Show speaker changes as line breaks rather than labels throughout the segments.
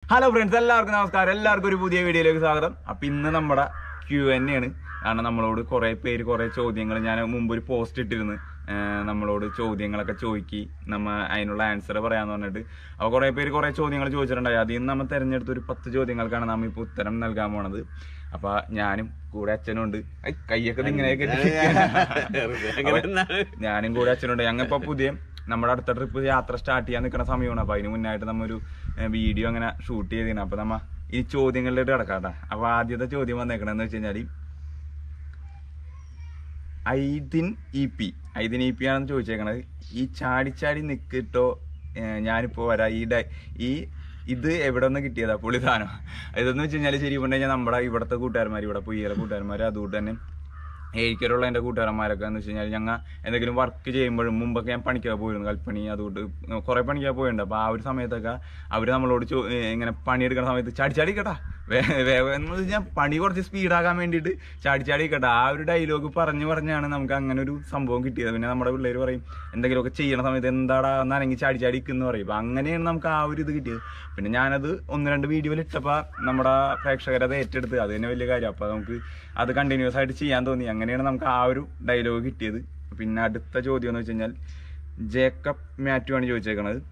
Hello friends എല്ലാവർക്കും നമസ്കാരം എല്ലാവർക്കും ഒരു പുതിയ വീഡിയോയിലേക്ക് സ്വാഗതം അപ്പൊ ഇന്ന് നമ്മുടെ ക്യൂ തന്നെയാണ് കാരണം നമ്മളോട് കുറെ പേര് കുറെ ചോദ്യങ്ങൾ ഞാൻ മുമ്പ് ഒരു പോസ്റ്റ് ഇട്ടിരുന്നു ആ, നമ്മളോട് ചോദ്യങ്ങളൊക്കെ ചോദിക്കി നമ്മ അതിനുള്ള ആൻസർ പറയാന്ന് പറഞ്ഞിട്ട് അപ്പൊ കുറെ പേര് കുറെ ചോദ്യങ്ങൾ ചോദിച്ചിട്ടുണ്ടായി അതിൽ നിന്ന് നമ്മൾ തെരഞ്ഞെടുത്ത ഒരു പത്ത് ചോദ്യങ്ങൾക്കാണ് നമ്മൾ ഇപ്പൊ ഉത്തരം നൽകാൻ പോണത് അപ്പൊ ഞാനും കൂടെ അച്ഛനും ഉണ്ട് ഐ, കയ്യൊക്കെ ഇത് ഇങ്ങനെയൊക്കെ ഞാനും കൂടെ അച്ഛനുണ്ട് ഞങ്ങൾ ഇപ്പൊ പുതിയ നമ്മുടെ അടുത്ത ട്രിപ്പ് യാത്ര സ്റ്റാർട്ട് ചെയ്യാൻ നിൽക്കുന്ന സമയമാണ് അപ്പൊ അതിന് മുന്നായിട്ട് നമ്മ ഒരു വീഡിയോ അങ്ങനെ ഷൂട്ട് ചെയ്തിരുന്നു അപ്പൊ നമ്മ ഈ ചോദ്യങ്ങളിലേക്ക് കിടക്കാട്ടെ അപ്പൊ ആദ്യത്തെ ചോദ്യം വന്നേക്കണെന്ന് വെച്ച് കഴിഞ്ഞാല് ഐദിൻ ഇ പി ഐദിൻ ഇ പി ആണെന്ന് ചോദിച്ചേക്കണത് ഈ ചാടി ചാടി നിക്കിട്ടോ ഏഹ് ഞാനിപ്പോ വരാം ഈ ഡൈ ഈ ഇത് എവിടെ നിന്ന് കിട്ടിയതാ പുള്ളിദാനം ഇതെന്ന് വെച്ച് കഴിഞ്ഞാൽ ശരി പറഞ്ഞു കഴിഞ്ഞാൽ നമ്മുടെ ഇവിടുത്തെ കൂട്ടുകാരന്മാർ ഇവിടെ പുയ്യലെ കൂട്ടുകാരന്മാർ അതുകൊണ്ട് തന്നെ ഏഴിക്കലുള്ള എൻ്റെ കൂട്ടുകാരന്മാരൊക്കെ എന്ന് വെച്ച് കഴിഞ്ഞാൽ ഞങ്ങൾ എന്തെങ്കിലും വർക്ക് ചെയ്യുമ്പോഴും മുമ്പൊക്കെ ഞാൻ പണിക്കാൻ പോയിരുന്നു കൽപ്പണി അതുകൊണ്ട് കുറേ പണിക്കാൻ പോയിട്ടുണ്ട് അപ്പോൾ ആ ഒരു സമയത്തൊക്കെ അവർ നമ്മളോട് ചോ ഏ, ഇങ്ങനെ പണിയെടുക്കുന്ന സമയത്ത് ചാടി ചാടി കേട്ടാ വേഗം എന്ന് വെച്ചാൽ പണി കുറച്ച് സ്പീഡാകാൻ വേണ്ടിയിട്ട് ചാടി ചാടി കേട്ടാ ആ ഒരു ഡയലോഗ് പറഞ്ഞു പറഞ്ഞാണ് നമുക്ക് അങ്ങനെ ഒരു സംഭവം കിട്ടിയത് പിന്നെ നമ്മുടെ പിള്ളേർ പറയും എന്തെങ്കിലുമൊക്കെ ചെയ്യണ സമയത്ത് എന്താടാ നനങ്ങി ചാടി ചാടി എന്ന് പറയും അപ്പം അങ്ങനെയാണ് നമുക്ക് ആ ഒരു ഇത് കിട്ടിയത് പിന്നെ ഞാനത് ഒന്ന് രണ്ട് വീഡിയോയിൽ ഇട്ടപ്പോൾ നമ്മുടെ പ്രേക്ഷകരത് ഏറ്റെടുത്ത് അത് തന്നെ വലിയ കാര്യം അപ്പോൾ നമുക്ക് അത് കണ്ടിന്യൂസ് ആയിട്ട് ചെയ്യാൻ തോന്നി അങ്ങനെയാണ് നമുക്ക് ആ ഒരു ഡയലോഗ് കിട്ടിയത് പിന്നെ അടുത്ത ചോദ്യം എന്ന് വെച്ച് കഴിഞ്ഞാൽ ജേക്കബ് മാത്യു ആണ് ചോദിച്ചേക്കണത്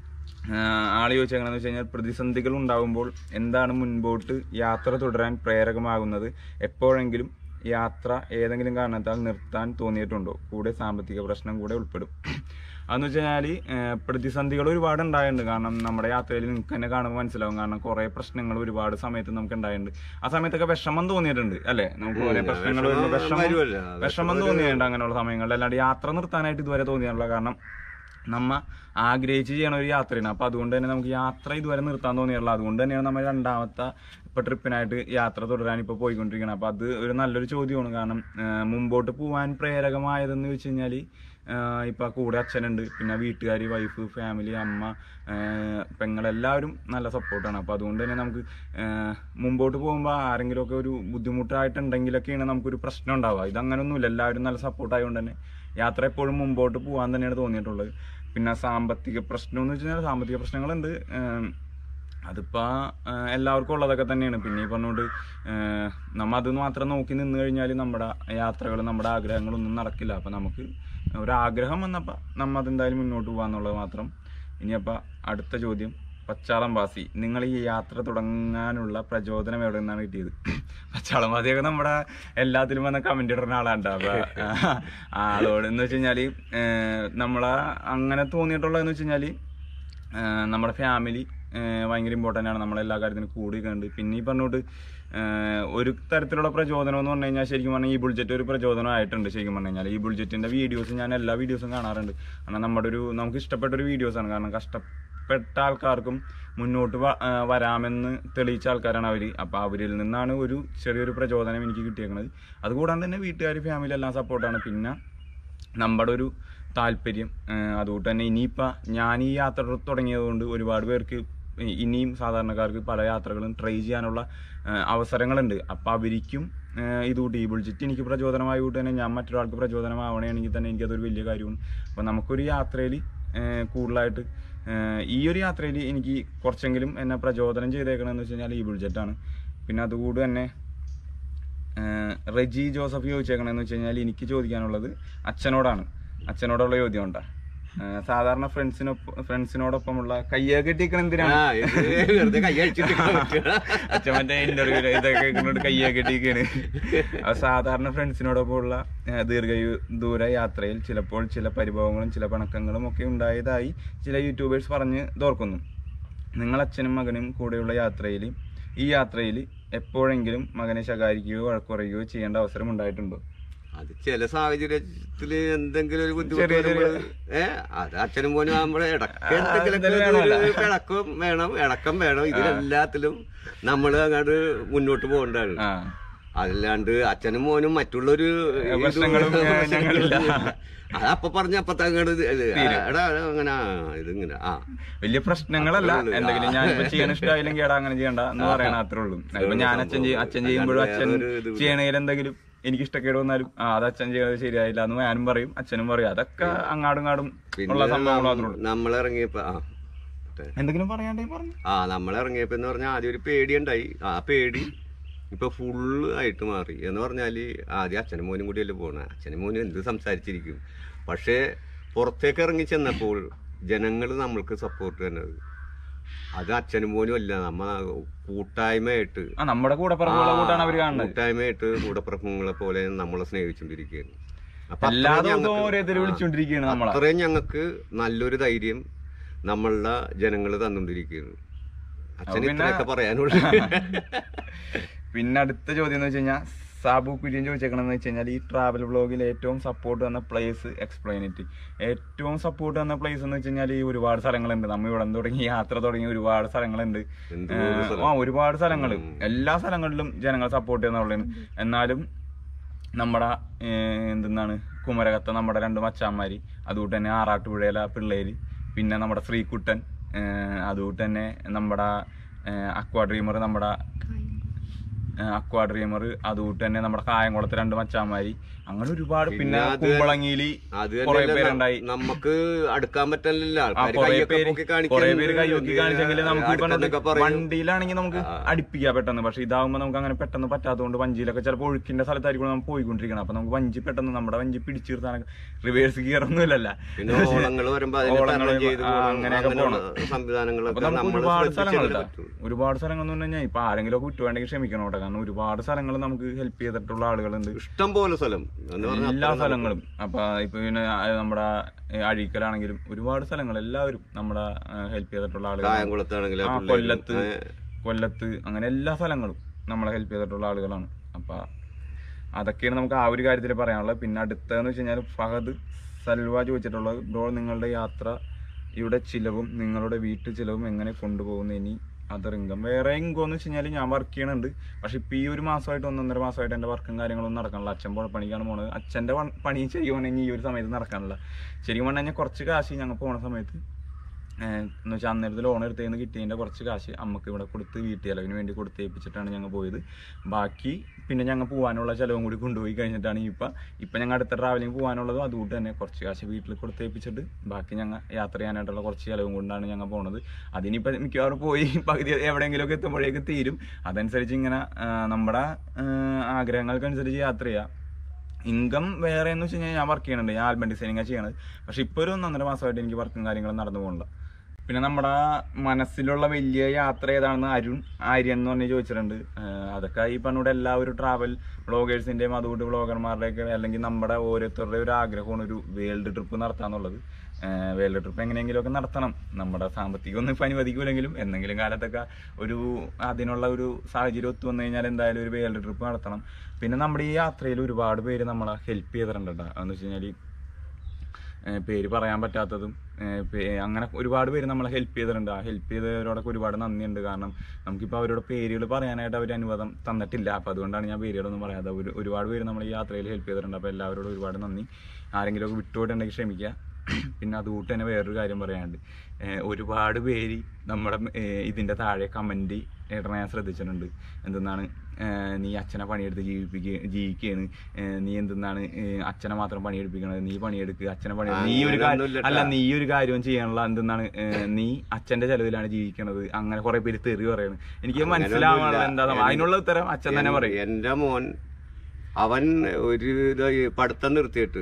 ആഹ് ആള് ചോദിച്ചേക്കണെന്ന് വെച്ച് കഴിഞ്ഞാൽ പ്രതിസന്ധികൾ ഉണ്ടാകുമ്പോൾ എന്താണ് മുൻപോട്ട് യാത്ര തുടരാൻ പ്രേരകമാകുന്നത് എപ്പോഴെങ്കിലും യാത്ര ഏതെങ്കിലും കാരണത്താൽ നിർത്താൻ തോന്നിയിട്ടുണ്ടോ കൂടെ സാമ്പത്തിക പ്രശ്നം കൂടെ ഉൾപ്പെടും അതെന്ന് വെച്ച് കഴിഞ്ഞാൽ പ്രതിസന്ധികൾ ഒരുപാട് ഉണ്ടായിട്ടുണ്ട് കാരണം നമ്മുടെ യാത്രയിൽ നിങ്ങൾക്ക് തന്നെ കാണുമ്പോൾ മനസ്സിലാവും കാരണം കുറേ പ്രശ്നങ്ങൾ ഒരുപാട് സമയത്ത് നമുക്ക് ഉണ്ടായിട്ടുണ്ട് ആ സമയത്തൊക്കെ വിഷമം തോന്നിയിട്ടുണ്ട് അല്ലേ നമുക്ക് കുറേ പ്രശ്നങ്ങൾ വരുമ്പോൾ വിഷമം
വരുമല്ലോ.
വിഷമം തോന്നിയിട്ടുണ്ട് അങ്ങനെയുള്ള സമയങ്ങളിൽ അല്ലാണ്ട് യാത്ര നിർത്താനായിട്ട് ഇതുവരെ തോന്നിയിട്ടുള്ള കാരണം നമ്മ ആഗ്രഹിച്ച് ചെയ്യണ ഒരു യാത്രയാണ് അപ്പൊ അതുകൊണ്ട് തന്നെ നമുക്ക് യാത്ര ഇതുവരെ നിർത്താൻ തോന്നിയിട്ടുള്ളത് അതുകൊണ്ട് തന്നെയാണ് നമ്മൾ രണ്ടാമത്തെ ഇപ്പൊ ട്രിപ്പിനായിട്ട് യാത്ര തുടരാൻ ഇപ്പൊ പോയിക്കൊണ്ടിരിക്കുന്നത് അപ്പൊ അത് ഒരു നല്ലൊരു ചോദ്യമാണ് കാരണം ആ, മുമ്പോട്ട് പോവാൻ പ്രേരകമായതെന്ന് വെച്ച് കഴിഞ്ഞാല് ആ, ഇപ്പൊ കൂടെ അച്ഛനുണ്ട് പിന്നെ വീട്ടുകാർ വൈഫ് ഫാമിലി അമ്മ ആ, പെങ്ങളെല്ലാവരും നല്ല സപ്പോർട്ടാണ് അപ്പൊ അതുകൊണ്ട് തന്നെ നമുക്ക് ആ, മുമ്പോട്ട് പോകുമ്പോൾ ആരെങ്കിലുമൊക്കെ ഒരു ബുദ്ധിമുട്ടായിട്ടുണ്ടെങ്കിലൊക്കെയാണ് നമുക്കൊരു പ്രശ്നം ഉണ്ടാവുക ഇതങ്ങനൊന്നുമില്ല എല്ലാവരും നല്ല സപ്പോർട്ടായതുകൊണ്ട് തന്നെ യാത്ര എപ്പോഴും മുമ്പോട്ട് പോകാൻ തന്നെയാണ് തോന്നിയിട്ടുള്ളത് പിന്നെ സാമ്പത്തിക പ്രശ്നം എന്ന് വെച്ച് കഴിഞ്ഞാൽ സാമ്പത്തിക പ്രശ്നങ്ങളുണ്ട് ഏം, അതിപ്പോ ആ, എല്ലാവർക്കും ഉള്ളതൊക്കെ തന്നെയാണ് പിന്നെ ഈ പറഞ്ഞുകൊണ്ട് ഏഹ്, നമ്മ അത് മാത്രം നോക്കി നിന്ന് കഴിഞ്ഞാൽ നമ്മുടെ യാത്രകൾ നമ്മുടെ ആഗ്രഹങ്ങളൊന്നും നടക്കില്ല അപ്പൊ നമുക്ക് ഒരാഗ്രഹം വന്നപ്പോ നമ്മ അതെന്തായാലും മുന്നോട്ട് പോകാന്നുള്ളത് മാത്രം ഇനിയപ്പോ അടുത്ത ചോദ്യം പച്ചാളം ബാസി നിങ്ങൾ ഈ യാത്ര തുടങ്ങാനുള്ള പ്രചോദനം എവിടെ നിന്നാണ് കിട്ടിയത് പച്ചാളം ബാസിയൊക്കെ നമ്മുടെ എല്ലാത്തിലും വന്ന കമന്റ് ഇടുന്ന ആളാണ് അപ്പൊ ആ ആളോട് എന്ന് വെച്ച് കഴിഞ്ഞാല് ഏഹ്, നമ്മളെ അങ്ങനെ തോന്നിയിട്ടുള്ളതെന്ന് വെച്ച് കഴിഞ്ഞാല് ഏഹ് നമ്മുടെ ഫാമിലി ഭയങ്കര ഇമ്പോർട്ടൻ്റ് ആണ് നമ്മളെല്ലാ കാര്യത്തിനും കൂടി കണ്ട് പിന്നെ ഈ പറഞ്ഞോട്ട് ഏഹ് ഒരു തരത്തിലുള്ള പ്രചോദനം എന്ന് പറഞ്ഞു കഴിഞ്ഞാൽ ശരിക്കും പറഞ്ഞാൽ ഈ ബുൾജറ്റ് ഒരു പ്രചോദനം ആയിട്ടുണ്ട് ശരിക്കും പറഞ്ഞു കഴിഞ്ഞാൽ ഈ ബുൾജറ്റിന്റെ വീഡിയോസ് ഞാൻ എല്ലാ വീഡിയോസും കാണാറുണ്ട് കാരണം നമ്മുടെ ഒരു നമുക്ക് ഇഷ്ടപ്പെട്ട ഒരു വീഡിയോസ് ആണ് കാരണം കഷ്ടപ്പെട്ട ആൾക്കാർക്കും മുന്നോട്ട് വ- ഏഹ് വരാമെന്ന് തെളിയിച്ച ആൾക്കാരാണ് അവർ അപ്പോൾ അവരിൽ നിന്നാണ് ഒരു ചെറിയൊരു പ്രചോദനം എനിക്ക് കിട്ടിയേക്കുന്നത് അതുകൂടാതെ തന്നെ വീട്ടുകാർ ഫാമിലി എല്ലാം സപ്പോർട്ടാണ് പിന്നെ നമ്മുടെ ഒരു താല്പര്യം ഏഹ് അതുകൊണ്ട് തന്നെ ഇനിയിപ്പോൾ ഞാൻ ഈ യാത്ര തുടങ്ങിയതുകൊണ്ട് ഒരുപാട് പേർക്ക് ഇ- ഇനിയും സാധാരണക്കാർക്ക് പല യാത്രകളും ട്രൈ ചെയ്യാനുള്ള ഏഹ് അവസരങ്ങളുണ്ട് അപ്പം അവർക്കും ഏഹ് ഇതുകൂട്ടി ഈ ബുൾജിറ്റ് എനിക്ക് പ്രചോദനമായതുകൊണ്ട് തന്നെ ഞാൻ മറ്റൊരാൾക്ക് പ്രചോദനമാവണമെങ്കിൽ തന്നെ എനിക്കതൊരു വലിയ കാര്യമാണ് അപ്പം നമുക്കൊരു യാത്രയിൽ കൂടുതലായിട്ട് ഏഹ് ഈ ഒരു യാത്രയിൽ എനിക്ക് കുറച്ചെങ്കിലും എന്നെ പ്രചോദനം ചെയ്തേക്കണമെന്ന് വെച്ച് കഴിഞ്ഞാൽ ഈ ബുൾജറ്റാണ് പിന്നെ അതുകൂടി തന്നെ ഏഹ് റെജി ജോസഫ് ചോദിച്ചേക്കണെന്ന് വെച്ച് കഴിഞ്ഞാൽ എനിക്ക് ചോദിക്കാനുള്ളത് അച്ഛനോടാണ് അച്ഛനോടുള്ള ചോദ്യം ഉണ്ടാ സാധാരണ ഫ്രണ്ട്സിനൊപ്പം ഫ്രണ്ട്സിനോടൊപ്പമുള്ള കയ്യെ കെട്ടിക്കണ എന്തിനാണ്
ആ, ഇത് വെറുതെ കൈ അടിച്ചിട്ട്
അച്ഛൻ മറ്റേ ഇന്റർവ്യൂ ഇതൊക്കെ കൊണ്ട് കയ്യെ കെട്ടിക്കാണ് അപ്പൊ സാധാരണ ഫ്രണ്ട്സിനോടൊപ്പമുള്ള ഏഹ് ദീർഘ ദൂര യാത്രയിൽ ചിലപ്പോൾ ചില പരിഭവങ്ങളും ചില പിണക്കങ്ങളും ഒക്കെ ഉണ്ടായതായി ചില യൂട്യൂബേഴ്സ് പറഞ്ഞ് തോർക്കുന്നു നിങ്ങൾ അച്ഛനും മകനും കൂടെയുള്ള യാത്രയിൽ ഈ യാത്രയിൽ എപ്പോഴെങ്കിലും മകനെ ശകാരിക്കുകയോ വഴക്കുറയുകയോ ചെയ്യേണ്ട അവസരം ഉണ്ടായിട്ടുണ്ടോ
അത് ചില സാഹചര്യത്തില് എന്തെങ്കിലും ഒരു ബുദ്ധിമുട്ട്
ചെറിയ ചെറിയ-
വരുമ്പള്, ഏ അത് അച്ഛനും പോലും ആകുമ്പോഴേ ഇടക്ക്
ആ,
എന്തെങ്കിലുമൊക്കെ
എന്തായാലും വേണമല്ലോ.
ഒരു പിണക്കം വേണം ഇടക്കം വേണം ഇതിലെല്ലാത്തിലും നമ്മൾ അങ്ങോട്ട് മുന്നോട്ട് പോകേണ്ടതാണ്
ആ
അതല്ലാണ്ട് അച്ഛനും മോനും മറ്റുള്ളൊരു ഇത്
പ്രശ്നങ്ങളും, ഏ, ഞങ്ങളില്ല.
അത് അപ്പൊ പറഞ്ഞ അപ്പത്തെ അങ്ങോട്ട് ഇത് ഇത് എടാ അങ്ങനെ ആ, ഇതിങ്ങനെ ആ
വലിയ പ്രശ്നങ്ങളല്ല
അത്രേ ഉള്ളൂ.
എന്തെങ്കിലും ഞാനിപ്പോ ചെയ്യാൻ ഇഷ്ടമായില്ലെങ്കിൽ എടാ അങ്ങനെ ചെയ്യണ്ട എന്ന് പറയണ അത്രേ ഉള്ളൂ ഇപ്പൊ ഞാൻ അച്ഛൻ ചെയ്യും അച്ഛൻ ചെയ്യുമ്പോഴും അച്ഛൻ
വേറൊരു ഇതുമില്ല.
ചെയ്യണതിൽ എന്തെങ്കിലും എനിക്ക് ഇഷ്ടക്കേട് വന്നാലും ആ അത് അച്ഛൻ ചെയ്തത് ശരിയായില്ല എന്ന് ഞാനും പറയും അച്ഛനും പറയും അതൊക്കെ അങ്ങാടും ഇങ്ങാടും ഉള്ള
പിന്നെ
സംഭവങ്ങൾ മാത്രമേ ഉള്ളൂ
നമ്മൾ ഇറങ്ങിയപ്പോ ആ പറയട്ടെ
എന്തെങ്കിലും പറയാണ്ടേ പറഞ്ഞു
ആ നമ്മൾ ഇറങ്ങിയപ്പോ എന്ന് പറഞ്ഞാൽ ആദ്യം ഒരു പേടിയുണ്ടായി ആ പേടി ഇപ്പൊ ഫുള്ള് ആയിട്ട് മാറി എന്ന് പറഞ്ഞാല് ആദ്യം അച്ഛനും മോനും കൂടിയല്ലേ പോണേ അച്ഛനും മോനും എന്ത് സംസാരിച്ചിരിക്കും പക്ഷേ പുറത്തേക്ക് ഇറങ്ങി ചെന്നപ്പോൾ ജനങ്ങൾ നമ്മൾക്ക് സപ്പോർട്ട് തന്നത് അത് അച്ഛനും മോനും അല്ല നമ്മ കൂട്ടായ്മയായിട്ട്
ആ നമ്മുടെ കൂടെ പറഞ്ഞുള്ള കൂട്ടാണ് അവര് കാണുന്നത്
കൂട്ടായ്മയായിട്ട് കൂടപ്പിറപ്പുങ്ങളെ പോലെ നമ്മളെ സ്നേഹിച്ചുകൊണ്ടിരിക്കുകയാണ് അപ്പൊ
എല്ലാ
അത്രയും
ദിവസവും
ഞങ്ങൾക്ക്
ഓരോരുത്തർ വിളിച്ചോണ്ടിരിക്കുകയാണ് നമ്മളെ
അത്രയും ഞങ്ങൾക്ക് നല്ലൊരു ധൈര്യം നമ്മളുടെ ജനങ്ങൾ തന്നുകൊണ്ടിരിക്കുകയാണ് അച്ഛൻ
പിന്നെ-
ഇത്രയൊക്കെ പറയാനുള്ളൂ
പിന്നെ അടുത്ത ചോദ്യം എന്ന് വെച്ച് കഴിഞ്ഞാൽ സാബു കുര്യൻ ചോദിച്ചേക്കണെന്ന് വെച്ച് കഴിഞ്ഞാൽ ഈ ട്രാവൽ വ്ളോഗിൽ ഏറ്റവും സപ്പോർട്ട് തന്ന പ്ലേസ് എക്സ്പ്ലെയിനിറ്റി ഏറ്റവും സപ്പോർട്ട് തന്ന പ്ലേസ് എന്ന് വെച്ച് കഴിഞ്ഞാൽ ഈ ഒരുപാട് സ്ഥലങ്ങളുണ്ട് നമ്മൾ ഇവിടെ നിന്ന് തുടങ്ങി യാത്ര തുടങ്ങി ഒരുപാട് സ്ഥലങ്ങളുണ്ട്
എന്തോരം
ഏഹ്,
സ്ഥലം.
ആ ഒരുപാട് സ്ഥലങ്ങൾ എല്ലാ സ്ഥലങ്ങളിലും ജനങ്ങൾ സപ്പോർട്ട് ചെയ്യുന്നുള്ളതാണ് എന്നാലും നമ്മുടെ ഏഹ്, എന്തെന്നാണ് കുമരകത്തെ നമ്മുടെ രണ്ട് മച്ചാന്മാര് അതുകൊണ്ട് തന്നെ ആറാട്ടുപുഴയിലെ പിള്ളേര് പിന്നെ നമ്മുടെ ശ്രീകുട്ടൻ ഏഹ്, അതുകൊണ്ട് തന്നെ നമ്മുടെ അക്വാ ഡ്രീമർ നമ്മുടെ അക്വാ ഡ്രീമർ അതുകൊണ്ട് തന്നെ നമ്മുടെ കായംകുളത്തെ രണ്ട് മച്ചാന്മാര് അങ്ങനെ ഒരുപാട് പിന്നെ
അത്
കുമ്പളങ്ങിയില്
അത്
കുറെ
തന്നെയല്ല
പേരുണ്ടായി
നമുക്ക് അടുക്കാൻ പറ്റില്ല
ആ,
ആൾക്കാർ
കുറേ
കൈയൊക്കെ
പേര്
പൊക്കി കാണിക്കാൻ
കുറേ പേര് കൈയൊക്കി കാണിച്ചെങ്കിൽ നമുക്ക് ഈ
അടുത്തെന്നൊക്കെ
പറഞ്ഞത്
പറയും
വണ്ടിയിലാണെങ്കിൽ നമുക്ക് അടുപ്പിക്കാം പെട്ടെന്ന് പക്ഷെ ഇതാവുമ്പോൾ നമുക്ക് അങ്ങനെ പെട്ടെന്ന് പറ്റാത്തതുകൊണ്ട് വഞ്ചിയിലൊക്കെ ചിലപ്പോൾ ഒഴുക്കിന്റെ സ്ഥലത്തായിരിക്കും നമ്മൾ പോയിക്കൊണ്ടിരിക്കണം അപ്പൊ നമുക്ക് വഞ്ചി പെട്ടെന്ന് നമ്മുടെ വഞ്ചി പിടിച്ചു നിർത്താനൊക്കെ റിവേഴ്സ് ഗിയറൊന്നുമില്ലല്ല
പിന്നെ ഓളങ്ങൾ വരുമ്പോ അതിനെ
ഓളങ്ങള്
തരണം ചെയ്ത്
ആ,
പോകണം.
അങ്ങനെയൊക്കെ
അങ്ങനെയുള്ള
അപ്പൊ
സംവിധാനങ്ങളൊക്കെ
നമുക്ക്
നമ്മൾ
ഒരുപാട്
ശ്രദ്ധിച്ചേ
സ്ഥലങ്ങളുണ്ട്
പറ്റൂ
ഒരുപാട് സ്ഥലങ്ങൾ എന്ന് പറഞ്ഞു കഴിഞ്ഞാൽ ഇപ്പൊ ആരെങ്കിലും ഒക്കെ വിട്ടുവേണ്ടെങ്കിൽ ക്ഷമിക്കണം കേട്ടോ കാരണം ഒരുപാട് സ്ഥലങ്ങൾ നമുക്ക് ഹെൽപ്പ് ചെയ്തിട്ടുള്ള ആളുകളുണ്ട്
ഇഷ്ടം പോലെ സ്ഥലം എന്ന് പറഞ്ഞാൽ
എല്ലാ സ്ഥലങ്ങളും അപ്പൊ ഇപ്പൊ പിന്നെ ആ, നമ്മുടെ ഏ, അഴീക്കലാണെങ്കിലും ഒരുപാട് സ്ഥലങ്ങൾ എല്ലാവരും നമ്മുടെ ഹെൽപ്പ് ചെയ്തിട്ടുള്ള ആളുകൾ
കായംകുളത്താണെങ്കിലും
ആ
ആ പിള്ളേരും,
കൊല്ലത്ത്
ഏ,
കൊല്ലത്ത് അങ്ങനെ എല്ലാ സ്ഥലങ്ങളും നമ്മളെ ഹെൽപ്പ് ചെയ്തിട്ടുള്ള ആളുകളാണ് അപ്പൊ അതൊക്കെയാണ് നമുക്ക് ആ ഒരു കാര്യത്തിൽ പറയാനുള്ളത് പിന്നെ അടുത്തതെന്ന് വെച്ച് കഴിഞ്ഞാൽ ഫഹദ് സൽവ ചോദിച്ചിട്ടുള്ളത് ബ്രോ നിങ്ങളുടെ യാത്ര ഇവിടെ ചിലവും നിങ്ങളുടെ വീട്ടു ചിലവും എങ്ങനെ കൊണ്ടുപോകുന്നു ഇനി അതർ ഇൻകം വേറെ ഇൻകം എന്ന് വെച്ച് കഴിഞ്ഞാൽ ഞാൻ വർക്ക് ചെയ്യണുണ്ട് പക്ഷെ ഇപ്പൊ ഈ ഒരു മാസമായിട്ട് ഒന്നൊന്നര മാസമായിട്ട് എന്റെ വർക്കും കാര്യങ്ങളൊന്നും നടക്കണില്ല അച്ഛൻ പോണ പണിക്കാണ് പോണത് അച്ഛന്റെ വൺ- പണിയും ചെയ്യുവാണെങ്കിൽ ഈ ഒരു സമയത്ത് നടക്കാനില്ല ശരിക്കും പറഞ്ഞു കഴിഞ്ഞാൽ കുറച്ച് കാശ് ഞങ്ങൾ പോണ സമയത്ത് ഏഹ് എന്ന് വെച്ചാൽ അന്നേരത്തെ ലോൺ എടുത്തതിന് കിട്ടിയതിൻ്റെ കുറച്ച് കാശ് അമ്മക്ക് ഇവിടെ കൊടുത്ത് വീട്ടു ചെലവിന് വേണ്ടി കൊടുത്തേപ്പിച്ചിട്ടാണ് ഞങ്ങൾ പോയത് ബാക്കി പിന്നെ ഞങ്ങൾ പോകാനുള്ള ചിലവും കൂടി കൊണ്ടുപോയി കഴിഞ്ഞിട്ടാണ് ഇപ്പം ഇപ്പം ഞങ്ങൾ അടുത്ത ട്രാവലിംഗ് പോകാനുള്ളതും അതുകൊണ്ട് തന്നെ കുറച്ച് കാശ് വീട്ടിൽ കൊടുത്തേപ്പിച്ചിട്ട് ബാക്കി ഞങ്ങൾ യാത്ര ചെയ്യാനായിട്ടുള്ള കുറച്ച് ചിലവും കൊണ്ടാണ് ഞങ്ങൾ പോണത് അതിനിപ്പോൾ മിക്കവാറും പോയി പകുതി എവിടെയെങ്കിലുമൊക്കെ എത്തുമ്പോഴേക്ക് തീരും അതനുസരിച്ച് ഇങ്ങനെ ആ, നമ്മുടെ ആ, ആഗ്രഹങ്ങൾക്കനുസരിച്ച് യാത്ര ചെയ്യുക ഇൻകം വേറെ എന്ന് വെച്ച് കഴിഞ്ഞാൽ ഞാൻ വർക്ക് ചെയ്യുന്നുണ്ട് ഞാൻ ആൽബം ഡിസൈനിങ് ചെയ്യണത് പക്ഷെ ഇപ്പോൾ ഒരു ഒന്നൊന്നര മാസമായിട്ട് എനിക്ക് വർക്കും കാര്യങ്ങളും നടന്നു പോകണില്ല പിന്നെ നമ്മുടെ മനസ്സിലുള്ള വലിയ യാത്ര ഏതാണെന്ന് അരുൺ ആര്യൻ എന്ന് പറഞ്ഞ് ചോദിച്ചിട്ടുണ്ട് ആഹ് അതൊക്കെ ഈ പറഞ്ഞൂടെ എല്ലാവരും ട്രാവൽ വ്ളോഗേഴ്സിന്റെയും അതുകൊണ്ട് വ്ളോഗർമാരുടെയൊക്കെ അല്ലെങ്കിൽ നമ്മുടെ ഓരോരുത്തരുടെ ഒരു ആഗ്രഹമാണ് ഒരു വേൾഡ് ട്രിപ്പ് നടത്താന്നുള്ളത് വേൾഡ് ട്രിപ്പ് എങ്ങനെയെങ്കിലുമൊക്കെ നടത്തണം നമ്മുടെ സാമ്പത്തികം ഒന്നും ഇപ്പം അനുവദിക്കൂലെങ്കിലും എന്തെങ്കിലും കാലത്തൊക്കെ ഒരു അതിനുള്ള ഒരു സാഹചര്യം ഒത്തു വന്നു കഴിഞ്ഞാൽ എന്തായാലും ഒരു വേൾഡ് ട്രിപ്പ് നടത്തണം പിന്നെ നമ്മുടെ ഈ യാത്രയിൽ ഒരുപാട് പേര് നമ്മളെ ഹെൽപ്പ് ചെയ്തിട്ടുണ്ട് കേട്ടോ എന്ന് വെച്ച് കഴിഞ്ഞാൽ ഏഹ് പേര് പറയാൻ പറ്റാത്തതും ഏഹ് പേ- അങ്ങനെ ഒരുപാട് പേര് നമ്മളെ ഹെൽപ്പ് ചെയ്തിട്ടുണ്ട് ആ ഹെൽപ്പ് ചെയ്തവരോടൊക്കെ ഒരുപാട് നന്ദിയുണ്ട് കാരണം നമുക്കിപ്പോൾ അവരുടെ പേരുകൾ പറയാനായിട്ട് അവർ അനുവാദം തന്നിട്ടില്ല അപ്പോൾ അതുകൊണ്ടാണ് ഞാൻ പേരുകളൊന്നും പറയാതെ ഒരു ഒരുപാട് പേര് നമ്മൾ ഈ യാത്രയിൽ ഹെൽപ്പ് ചെയ്തിട്ടുണ്ട് അപ്പോൾ എല്ലാവരോടും ഒരുപാട് നന്ദി ആരെങ്കിലുമൊക്കെ വിട്ടുപോയിട്ടുണ്ടെങ്കിൽ ക്ഷമിക്കുക പിന്നെ അതുകൂട്ട് തന്നെ വേറൊരു കാര്യം പറയാനുണ്ട് ഏഹ് ഒരുപാട് പേര് നമ്മുടെ ഏഹ് ഇതിൻ്റെ താഴെ കമൻറ്റ് ഇടണ ഞാൻ ശ്രദ്ധിച്ചിട്ടുണ്ട് എന്തെന്നാണ് ഏഹ് നീ അച്ഛനെ പണിയെടുത്ത് ജീവിപ്പിക്കുക ജീവിക്കുകയാണ് ഏഹ് നീ എന്തെന്നാണ് ഏഹ് അച്ഛനെ മാത്രം പണിയെടുപ്പിക്കണത് നീ പണിയെടുക്കുക അച്ഛനെ പണി നീ ഒരു കാര്യം
അങ്ങനെയൊന്നുമില്ലട്ടാ.
അല്ല നീ ഒരു കാര്യവും ചെയ്യാനുള്ള എന്തെന്നാണ് ഏഹ് നീ അച്ഛന്റെ ചെലവിലാണ് ജീവിക്കണത് അങ്ങനെ കുറെ പേര് തെറി പറയണ് എനിക്ക് മനസ്സിലാവാനുള്ള എന്താ സംഭവം. അതിനുള്ള ഉത്തരം അച്ഛൻ തന്നെ പറയും
എന്റെ മോൻ അവൻ ഒരു ഇത് ഈ പഠിത്തം നിർത്തിയിട്ട്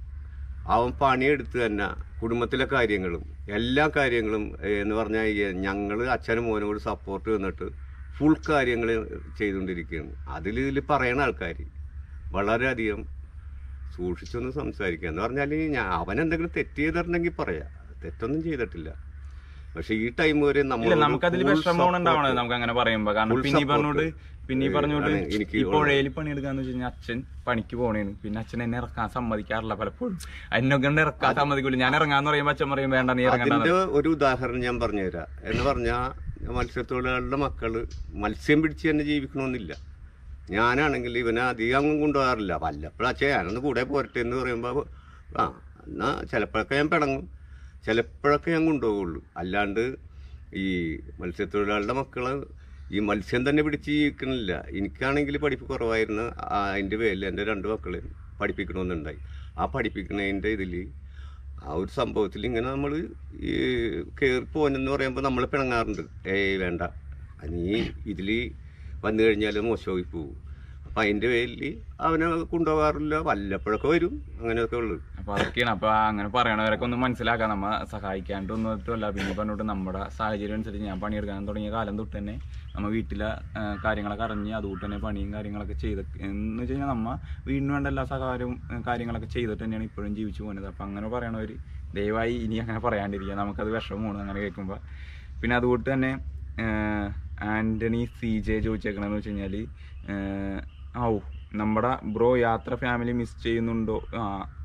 അവൻ പണിയെടുത്ത് തന്നെ കുടുംബത്തിലെ കാര്യങ്ങളും എല്ലാ കാര്യങ്ങളും ഏ, എന്ന് പറഞ്ഞാൽ ഞങ്ങൾ അച്ഛനും മോനും കൂടി സപ്പോർട്ട് തന്നിട്ട് ഫുൾ കാര്യങ്ങൾ ചെയ്തുകൊണ്ടിരിക്കുകയാണ് അതിൽ ഇതിൽ പറയണ ആൾക്കാർ വളരെയധികം സൂക്ഷിച്ചൊന്ന് സംസാരിക്കുക എന്ന് പറഞ്ഞാൽ ഞാൻ അവൻ എന്തെങ്കിലും തെറ്റ് ചെയ്തിട്ടുണ്ടെങ്കിൽ പറയാം തെറ്റൊന്നും ചെയ്തിട്ടില്ല പക്ഷെ ഈ ടൈം വരെ
ഇല്ല
നമ്മൾ
നമുക്കതിൽ വിഷമമാണ് ഉണ്ടാവണത് നമുക്ക് അങ്ങനെ പറയുമ്പോ കാരണം
Full
പിന്നെ ഈ
support.
പറഞ്ഞോട്ട് പിന്നെ ഈ
ഏ,
പറഞ്ഞോട്ട്
ആണ് എനിക്ക്
ഈ പുഴയിൽ പണിയെടുക്കാന്ന് വെച്ച് കഴിഞ്ഞാൽ അച്ഛൻ പണിക്ക് പോണേന് പിന്നെ അച്ഛൻ എന്നെ ഇറക്കാൻ സമ്മതിക്കാറില്ല പലപ്പോഴും എന്നൊക്കെ കൊണ്ട് ഇറക്കാൻ സമ്മതിക്കില്ല ഞാൻ ഇറങ്ങാന്ന് പറയുമ്പോ അച്ഛൻ പറയും വേണ്ട നീ ഇറങ്ങണ്ട
അതിന്റെ ഒരു ഉദാഹരണം ഞാൻ പറഞ്ഞുതരാം എന്ന് പറഞ്ഞാൽ മത്സ്യത്തൊഴിലാളികളുടെ മക്കള് മത്സ്യം പിടിച്ച് തന്നെ ജീവിക്കണമെന്നില്ല ഞാനാണെങ്കിൽ ഇവനെ അധികം കൊണ്ടുപോകാറില്ല വല്ലപ്പോഴും അച്ഛൻ ഞാനൊന്ന് കൂടെ പോരട്ടെ എന്ന് പറയുമ്പോൾ ആ എന്നാ ചിലപ്പോഴൊക്കെ ഞാൻ പിടങ്ങും ചിലപ്പോഴൊക്കെ ഞാൻ കൊണ്ടുപോകുള്ളൂ അല്ലാണ്ട് ഈ മത്സ്യത്തൊഴിലാളികളുടെ മക്കള് ഈ മത്സ്യം തന്നെ പിടിച്ച് ജീവിക്കണില്ല എനിക്കാണെങ്കിൽ പഠിപ്പ് കുറവായിരുന്നു ആ, അതിന്റെ പേരിൽ എൻ്റെ രണ്ട് മക്കളെയും പഠിപ്പിക്കണമെന്നുണ്ടായി ആ പഠിപ്പിക്കണതിൻ്റെ ഇതിൽ ആ ഒരു സംഭവത്തിൽ ഇങ്ങനെ നമ്മൾ ഈ കയറി പോനെന്ന് പറയുമ്പോൾ നമ്മൾ പിണങ്ങാറുണ്ട് ഏയ് വേണ്ട നീ ഇതിൽ വന്നു കഴിഞ്ഞാൽ മോശമായി പോകും അപ്പം അതിൻ്റെ പേരിൽ അവനെ കൊണ്ടുപോകാറില്ല വല്ലപ്പോഴൊക്കെ വരും അങ്ങനെയൊക്കെ ഉള്ളു
അപ്പൊ അതൊക്കെയാണ് അപ്പൊ അങ്ങനെ പറയണവരൊക്കെ ഒന്ന് മനസ്സിലാക്കാം നമ്മ സഹായിക്കാണ്ടൊന്നുമല്ല പിന്നെ പറഞ്ഞിട്ട് നമ്മുടെ സാഹചര്യം അനുസരിച്ച് ഞാൻ പണിയെടുക്കാൻ തുടങ്ങിയ കാലം തൊട്ട് തന്നെ നമ്മ വീട്ടിലെ ആ, കാര്യങ്ങളൊക്കെ അറിഞ്ഞ് അതുകൊണ്ട് തന്നെ പണിയും കാര്യങ്ങളൊക്കെ ചെയ്ത് എന്ന് വെച്ച് കഴിഞ്ഞാൽ നമ്മ വീടിന് വേണ്ട എല്ലാ സഹായവും ആ, കാര്യങ്ങളൊക്കെ ചെയ്തിട്ട് തന്നെയാണ് ഇപ്പോഴും ജീവിച്ചു പോകുന്നത് അപ്പൊ അങ്ങനെ പറയണവര് ദയവായി ഇനി അങ്ങനെ പറയാണ്ടിരിക്കുക നമുക്കത് വിഷമമാണ് അങ്ങനെ കേൾക്കുമ്പോൾ പിന്നെ അതുകൊണ്ട് തന്നെ ആ, ആന്റണി സി ജെ ചോദിച്ചേക്കണെന്ന് വെച്ച് കഴിഞ്ഞാൽ ഔ നമ്മുടെ ബ്രോ യാത്ര ഫാമിലി മിസ് ചെയ്യുന്നുണ്ടോ ആ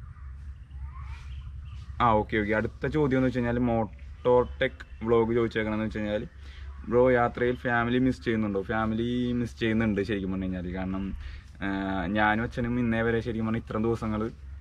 ആ ഓക്കെ ഓക്കെ അടുത്ത ചോദ്യം എന്ന് വെച്ച് കഴിഞ്ഞാൽ മോട്ടോടെക് വ്ളോഗ് ചോദിച്ചേക്കണമെന്ന് വെച്ച് കഴിഞ്ഞാൽ ബ്രോ യാത്രയിൽ ഫാമിലി മിസ് ചെയ്യുന്നുണ്ടോ ഫാമിലി മിസ് ചെയ്യുന്നുണ്ട് ശരിക്കും പറഞ്ഞു കഴിഞ്ഞാൽ കാരണം ആ, ഞാനും അച്ഛനും ഇന്നേ വരെ ശരിക്കും പറഞ്ഞാൽ ഇത്രയും ദിവസങ്ങൾ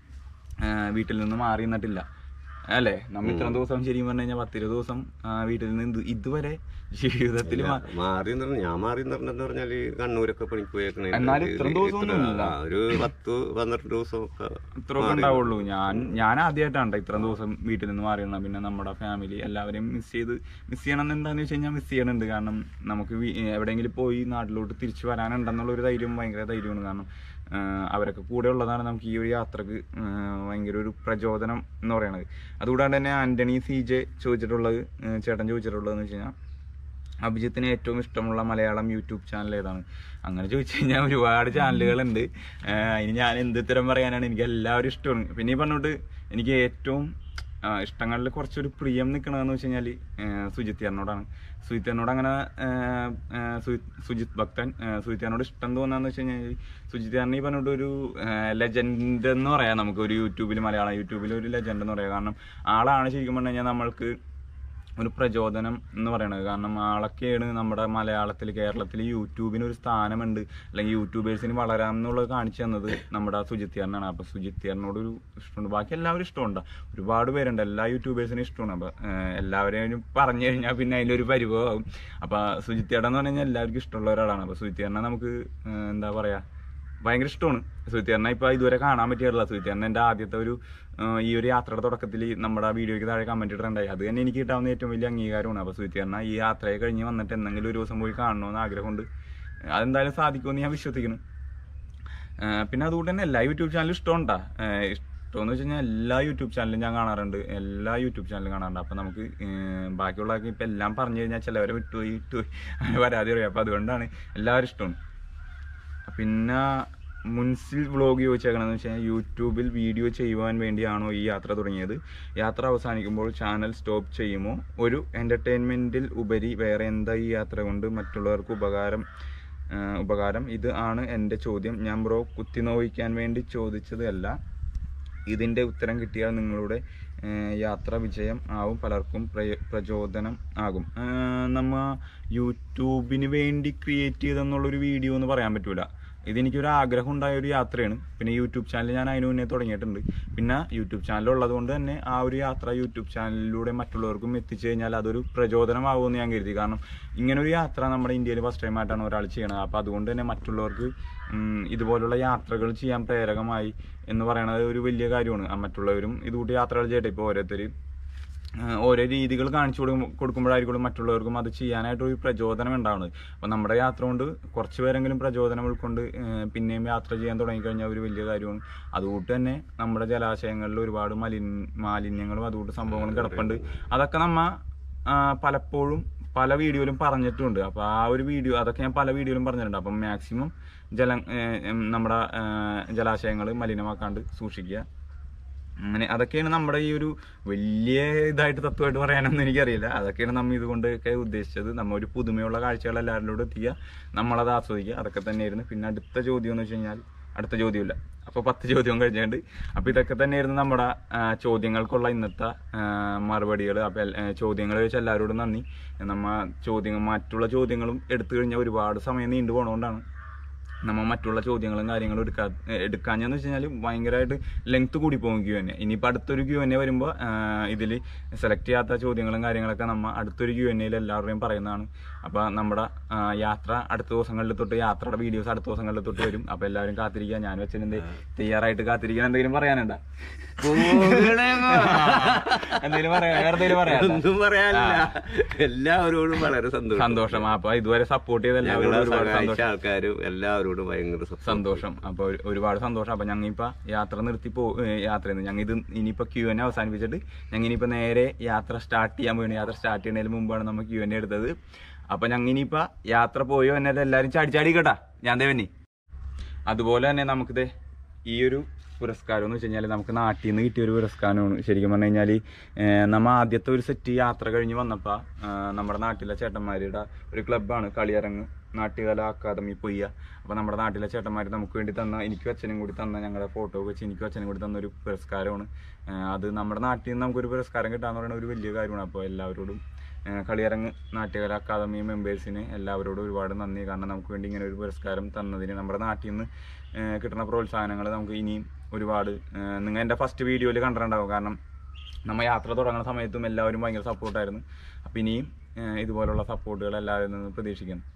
വീട്ടിൽ നിന്ന് മാറി നിന്നിട്ടില്ല അല്ലേ നമ്മൾ ഇത്രയും ദിവസം ശരിക്കും പറഞ്ഞു കഴിഞ്ഞാൽ പത്തിരുപത് ദിവസം ആ, വീട്ടിൽ നിന്ന് ഇത് ഇതുവരെ ജീവിതത്തിൽ മാ-
മാറി എന്ന് പറഞ്ഞ- ഞാൻ മാറി എന്ന് പറഞ്ഞാല് കണ്ണൂരൊക്കെ പണിക്ക് പോയേക്കണേ
എന്നാലും ഇത്രയും ദിവസം ഒന്നുമില്ല.
ഒരു പത്ത് പന്ത്രണ്ട് ദിവസമൊക്കെ
ഇത്രയൊക്കെ ഉണ്ടാവുള്ളൂ ഞാൻ ഞാൻ ആദ്യമായിട്ടാണ് ഇത്രയും ദിവസം വീട്ടിൽ നിന്ന് മാറിയണം പിന്നെ നമ്മുടെ ഫാമിലി എല്ലാവരെയും മിസ് ചെയ്ത് മിസ് ചെയ്യണം എന്ന് എന്താന്ന് വെച്ച് കഴിഞ്ഞാൽ മിസ് ചെയ്യണുണ്ട് കാരണം നമുക്ക് വീ- എവിടെയെങ്കിലും പോയി നാട്ടിലോട്ട് തിരിച്ചു വരാനുണ്ടെന്നുള്ള ഒരു ധൈര്യം ഭയങ്കര ധൈര്യമാണ് കാരണം ആ, അവരൊക്കെ കൂടെ ഉള്ളതാണ് നമുക്ക് ഈ ഒരു യാത്രക്ക് ആ, ഭയങ്കര ഒരു പ്രചോദനം എന്ന് പറയുന്നത് അതുകൂടാണ്ട് തന്നെ ആന്റണി സി ജെ ചോദിച്ചിട്ടുള്ളത് ആ, ചേട്ടൻ ചോദിച്ചിട്ടുള്ളതെന്ന് വെച്ച് കഴിഞ്ഞാൽ അഭിജിത്തിന് ഏറ്റവും ഇഷ്ടമുള്ള മലയാളം യൂട്യൂബ് ചാനൽ ഏതാണ് അങ്ങനെ ചോദിച്ചു കഴിഞ്ഞാൽ ഒരുപാട് ചാനലുകളുണ്ട് ആഹ് അതിന് ഞാൻ എന്ത് ഉത്തരം പറയാനാണ് എനിക്ക് എല്ലാവരും ഇഷ്ടമാണ് പിന്നെ ഈ പറഞ്ഞോട്ട് എനിക്ക് ഏറ്റവും ആഹ് ഇഷ്ടങ്ങളിൽ കുറച്ചൊരു പ്രിയം നിൽക്കണതെന്ന് വെച്ച് കഴിഞ്ഞാൽ സുജിത്തിയറിനോടാണ് സുജിത്തിയറിനോട് അങ്ങനെ ആഹ് ആഹ് സുജി- സുജിത് ഭക്തൻ ആഹ് സുജിത്തിയറിനോട് ഇഷ്ടം തോന്നാന്ന് വെച്ച് കഴിഞ്ഞാൽ സുജിത്തിയറിന് ഈ പറഞ്ഞിട്ട് ഒരു ലെജൻഡ് എന്ന് പറയാം നമുക്ക് ഒരു യൂട്യൂബിൽ മലയാളം യൂട്യൂബിൽ ഒരു ലെജൻഡ് എന്ന് പറയാം കാരണം ആളാണ് ശരിക്കും പറഞ്ഞു കഴിഞ്ഞാൽ നമ്മൾക്ക് ഒരു പ്രചോദനം എന്ന് പറയുന്നത് കാരണം ആളൊക്കെയാണ് നമ്മുടെ മലയാളത്തിൽ കേരളത്തിൽ യൂട്യൂബിന് ഒരു സ്ഥാനമുണ്ട് അല്ലെങ്കിൽ യൂട്യൂബേഴ്സിന് വളരാം എന്നുള്ളത് കാണിച്ചു തന്നത് നമ്മുടെ സുജിത്തിയറിനാണ് അപ്പൊ സുജിത്തിയറിനോട് ഒരു ഇഷ്ടമുണ്ട് ബാക്കി എല്ലാവരും ഇഷ്ടമുണ്ട് ഒരുപാട് പേരുണ്ട് എല്ലാ യൂട്യൂബേഴ്സിനും ഇഷ്ടമാണ് അപ്പൊ ഏഹ്, എല്ലാവരെയും പറഞ്ഞു കഴിഞ്ഞാൽ പിന്നെ അതിലൊരു പരിഭവമാകും അപ്പൊ സുജിത്തിയട എന്ന് പറഞ്ഞു കഴിഞ്ഞാൽ എല്ലാവർക്കും ഇഷ്ടമുള്ള ഒരാളാണ് അപ്പൊ സുജിത്തിയറിനെ നമുക്ക് ഏഹ്, എന്താ പറയാ ഭയങ്കര ഇഷ്ടമാണ് സുഹിത്യാറിനെ ഇപ്പൊ ഇതുവരെ കാണാൻ പറ്റിയിട്ടില്ല സുഹിത്യാറിന് എന്റെ ആദ്യത്തെ ഒരു ആ, ഈ ഒരു യാത്രയുടെ തുടക്കത്തിൽ നമ്മുടെ വീഡിയോയ്ക്ക് താഴെ കമന്റ് ഇട്ടിട്ടുണ്ടായി അത് തന്നെ എനിക്ക് കിട്ടാവുന്ന ഏറ്റവും വലിയ അംഗീകാരമാണ് അപ്പൊ സുഹിത്യാറിനെ ഈ യാത്രയെ കഴിഞ്ഞ് വന്നിട്ട് എന്തെങ്കിലും ഒരു ദിവസം പോയി കാണണമെന്ന് ആഗ്രഹമുണ്ട് അതെന്തായാലും സാധിക്കുമെന്ന് ഞാൻ വിശ്വസിക്കുന്നു ആ, പിന്നെ അതുകൊണ്ട് തന്നെ എല്ലാ യൂട്യൂബ് ചാനലും ഇഷ്ടമുണ്ടാ ഇഷ്ടമെന്ന് വെച്ച് കഴിഞ്ഞാൽ എല്ലാ യൂട്യൂബ് ചാനലും ഞാൻ കാണാറുണ്ട് എല്ലാ യൂട്യൂബ് ചാനലും കാണാറുണ്ട് അപ്പൊ നമുക്ക് ഏർ, ബാക്കിയുള്ളവർക്ക് ഇപ്പൊ എല്ലാം പറഞ്ഞു കഴിഞ്ഞാൽ ചിലവരെ വിട്ടുപോയി വിട്ടുപോയി അങ്ങനെ പരാതി പറയും അപ്പൊ അതുകൊണ്ടാണ് എല്ലാവരും ഇഷ്ടമാണ് പിന്നെ മുൻസിൽ വ്ളോഗ് ചോദിച്ചേക്കണമെന്ന് വെച്ച് കഴിഞ്ഞാൽ യൂട്യൂബിൽ വീഡിയോ ചെയ്യുവാൻ വേണ്ടിയാണോ ഈ യാത്ര തുടങ്ങിയത് യാത്ര അവസാനിക്കുമ്പോൾ ചാനൽ സ്റ്റോപ്പ് ചെയ്യുമോ ഒരു എൻ്റർടൈൻമെൻറ്റിൽ ഉപരി വേറെ എന്താ ഈ യാത്ര കൊണ്ട് മറ്റുള്ളവർക്ക് ഉപകാരം ആ, ഉപകാരം ഇത് ആണ് എൻ്റെ ചോദ്യം ഞാൻ ബ്രോ കുത്തിനോവിക്കാൻ വേണ്ടി ചോദിച്ചത് അല്ല ഇതിൻ്റെ ഉത്തരം കിട്ടിയാൽ നിങ്ങളുടെ ഏർ, യാത്ര വിജയം ആവും പലർക്കും പ്രയ- പ്രചോദനം ആകും ഏർ, നമ്മ യൂട്യൂബിന് വേണ്ടി ക്രിയേറ്റ് ചെയ്തെന്നുള്ളൊരു വീഡിയോ എന്ന് പറയാൻ പറ്റൂല ഇതെനിക്കൊരു ആഗ്രഹം ഉണ്ടായ ഒരു യാത്രയാണ് പിന്നെ യൂട്യൂബ് ചാനൽ ഞാൻ അതിന് മുന്നേ തുടങ്ങിയിട്ടുണ്ട് പിന്നെ യൂട്യൂബ് ചാനൽ ഉള്ളത് കൊണ്ട് തന്നെ ആ ഒരു യാത്ര യൂട്യൂബ് ചാനലിലൂടെ മറ്റുള്ളവർക്കും എത്തിച്ചു കഴിഞ്ഞാൽ അതൊരു പ്രചോദനമാകുമെന്ന് ഞാൻ കരുതി കാരണം ഇങ്ങനെ ഒരു യാത്ര നമ്മുടെ ഇന്ത്യയിൽ ഫസ്റ്റ് ടൈം ആയിട്ടാണ് ഒരാൾ ചെയ്യണത് അപ്പോൾ അതുകൊണ്ട് തന്നെ മറ്റുള്ളവർക്ക് ഉം, ഇതുപോലുള്ള യാത്രകൾ ചെയ്യാൻ പ്രേരകമായി എന്ന് പറയുന്നത് ഒരു വലിയ കാര്യമാണ് ആ മറ്റുള്ളവരും ഇതുകൂട്ടി യാത്രകൾ ചെയ്യട്ടെ ഇപ്പോൾ ഓരോരുത്തർ ആഹ് ഓരോ രീതികൾ കാണിച്ചു കൊടുക്കും കൊടുക്കുമ്പോഴായിരിക്കും മറ്റുള്ളവർക്കും അത് ചെയ്യാനായിട്ട് ഒരു പ്രചോദനം ഉണ്ടാവുന്നത് അപ്പം നമ്മുടെ യാത്ര കൊണ്ട് കുറച്ച് പേരെങ്കിലും പ്രചോദനം ഉൾക്കൊണ്ട് ആഹ് പിന്നെയും യാത്ര ചെയ്യാൻ തുടങ്ങിക്കഴിഞ്ഞാൽ ഒരു വലിയ കാര്യമാണ് അതുകൊണ്ട് തന്നെ നമ്മുടെ ജലാശയങ്ങളിൽ ഒരുപാട് മലിൻ മാലിന്യങ്ങളും അതുകൊണ്ട് സംഭവങ്ങളും കിടപ്പുണ്ട് അതൊക്കെ നമ്മ ആഹ് പലപ്പോഴും പല വീഡിയോയിലും പറഞ്ഞിട്ടുണ്ട് അപ്പോൾ ആ ഒരു വീഡിയോ അതൊക്കെ ഞാൻ പല വീഡിയോയിലും പറഞ്ഞിട്ടുണ്ട് അപ്പം മാക്സിമം ജലം ഏഹ് ഉം നമ്മുടെ ജലാശയങ്ങൾ മലിനമാക്കാണ്ട് സൂക്ഷിക്കുക അങ്ങനെ അതൊക്കെയാണ് നമ്മുടെ ഈ ഒരു വലിയ ഇതായിട്ട് തത്വമായിട്ട് പറയാനൊന്നും എനിക്കറിയില്ല അതൊക്കെയാണ് നമ്മൾ ഇതുകൊണ്ടൊക്കെ ഉദ്ദേശിച്ചത് നമ്മ ഒരു പുതുമയുള്ള കാഴ്ചകൾ എല്ലാവരിലൂടെ എത്തിക്കുക നമ്മളത് ആസ്വദിക്കുക അതൊക്കെ തന്നെയായിരുന്നു പിന്നെ അടുത്ത ചോദ്യം എന്ന് വെച്ച് കഴിഞ്ഞാൽ അടുത്ത ചോദ്യമില്ല അപ്പോൾ പത്ത് ചോദ്യം കഴിഞ്ഞുകൊണ്ട് അപ്പോൾ ഇതൊക്കെ തന്നെയായിരുന്നു നമ്മുടെ ആ, ചോദ്യങ്ങൾക്കുള്ള ഇന്നത്തെ മറുപടികൾ അപ്പോൾ ചോദ്യങ്ങൾ വെച്ച് എല്ലാവരോടും നന്ദി നമ്മ ചോദ്യങ്ങൾ മറ്റുള്ള ചോദ്യങ്ങളും എടുത്തു കഴിഞ്ഞാൽ ഒരുപാട് സമയം നീണ്ടു പോകണതുകൊണ്ടാണ് നമ്മൾ മറ്റുള്ള ചോദ്യങ്ങളും കാര്യങ്ങളും എടുക്കാ എടുക്കാഞ്ഞെന്ന് വെച്ച് കഴിഞ്ഞാൽ ഭയങ്കരമായിട്ട് ലെങ്ത് കൂടി പോകും ക്യൂ എന്നെ ഇനിയിപ്പോൾ അടുത്തൊരു ക്യൂ എന്നെ വരുമ്പോൾ ഇതിൽ സെലക്ട് ചെയ്യാത്ത ചോദ്യങ്ങളും കാര്യങ്ങളൊക്കെ നമ്മൾ അടുത്തൊരു ക്യൂ എന്നയിൽ എല്ലാവരുടെയും പറയുന്നതാണ് അപ്പോൾ നമ്മുടെ ആ, യാത്ര അടുത്ത ദിവസങ്ങളിൽ തൊട്ട് യാത്രയുടെ വീഡിയോസ് അടുത്ത ദിവസങ്ങളിൽ തൊട്ട് വരും അപ്പോൾ എല്ലാവരും കാത്തിരിക്കുക ഞാൻ വെച്ചെന്ത് തയ്യാറായിട്ട് കാത്തിരിക്കാൻ എന്തെങ്കിലും പറയാനുണ്ടോ എന്തെങ്കിലും പറയാ വേറെ എന്തെങ്കിലും പറയാം
ഒന്നും പറയാനില്ല എല്ലാവരോടും വളരെ സന്തോഷം
സന്തോഷം അപ്പൊ ഇതുവരെ സപ്പോർട്ട് ചെയ്ത എല്ലാവരോടും
ഞങ്ങളെ
ഒരുപാട്
സഹായിച്ച
സന്തോഷം
ആൾക്കാരും എല്ലാവരോടും ഭയങ്കര support.
സന്തോഷം അപ്പൊ ഒരു- ഒരുപാട് സന്തോഷം അപ്പൊ ഞങ്ങൾ ഇപ്പൊ യാത്ര നിർത്തി പോ യാത്ര ചെയ്യുന്നു ഞങ്ങൾ ഇത് ഇനിയിപ്പോ ക്യൂ എന്നെ അവസാനിപ്പിച്ചിട്ട് ഞങ്ങൾ ഇനിയിപ്പോ നേരെ യാത്ര സ്റ്റാർട്ട് ചെയ്യാൻ പോയി യാത്ര സ്റ്റാർട്ട് ചെയ്യുന്നതിന് മുമ്പാണ് നമ്മൾ ക്യൂ എന്നെ എടുത്തത് അപ്പൊ ഞങ്ങൾ ഇനിയിപ്പോ യാത്ര പോയോ എന്നെ എല്ലാവരും ചാടി ചാടി കേട്ടാ ഞാൻ ദേവനി അതുപോലെ തന്നെ നമുക്കിത് ഈ ഒരു പുരസ്കാരം എന്ന് വെച്ച് കഴിഞ്ഞാൽ നമുക്ക് നാട്ടിൽ നിന്ന് കിട്ടിയ ഒരു പുരസ്കാരമാണ് ശരിക്കും പറഞ്ഞു കഴിഞ്ഞാൽ നമ്മൾ ആദ്യത്തെ ഒരു സെറ്റ് യാത്ര കഴിഞ്ഞ് വന്നപ്പോൾ നമ്മുടെ നാട്ടിലെ ചേട്ടന്മാരുടെ ഒരു ക്ലബ്ബാണ് കളിയരങ്ങ് നാട്ടുകല അക്കാദമി പൊയ്യ അപ്പോൾ നമ്മുടെ നാട്ടിലെ ചേട്ടന്മാർ നമുക്ക് വേണ്ടി തന്ന എനിക്കും അച്ഛനും കൂടി തന്ന ഞങ്ങളുടെ ഫോട്ടോ വെച്ച് എനിക്കും അച്ഛനും കൂടി തന്ന ഒരു പുരസ്കാരമാണ് ആ, അത് നമ്മുടെ നാട്ടിൽ നിന്ന് നമുക്കൊരു പുരസ്കാരം കിട്ടാന്ന് പറയുന്ന ഒരു വലിയ കാര്യമാണ് അപ്പോൾ എല്ലാവരോടും ആ, കളിയരങ്ങ് നാട്യകല അക്കാദമി മെമ്പേഴ്സിന് എല്ലാവരോടും ഒരുപാട് നന്ദി കാരണം നമുക്ക് വേണ്ടി ഇങ്ങനെ ഒരു പുരസ്കാരം തന്നതിന് നമ്മുടെ നാട്ടിൽ നിന്ന് ആ, കിട്ടുന്ന പ്രോത്സാഹനങ്ങൾ നമുക്ക് ഇനിയും ഒരുപാട് നിങ്ങൾ എൻ്റെ ഫസ്റ്റ് വീഡിയോയിൽ കണ്ടിട്ടുണ്ടാവും കാരണം നമ്മൾ യാത്ര തുടങ്ങുന്ന സമയത്തും എല്ലാവരും ഭയങ്കര സപ്പോർട്ടായിരുന്നു അപ്പം ഇനിയും ആ, ഇതുപോലുള്ള സപ്പോർട്ടുകൾ എല്ലാവരിൽ നിന്ന് പ്രതീക്ഷിക്കുന്നു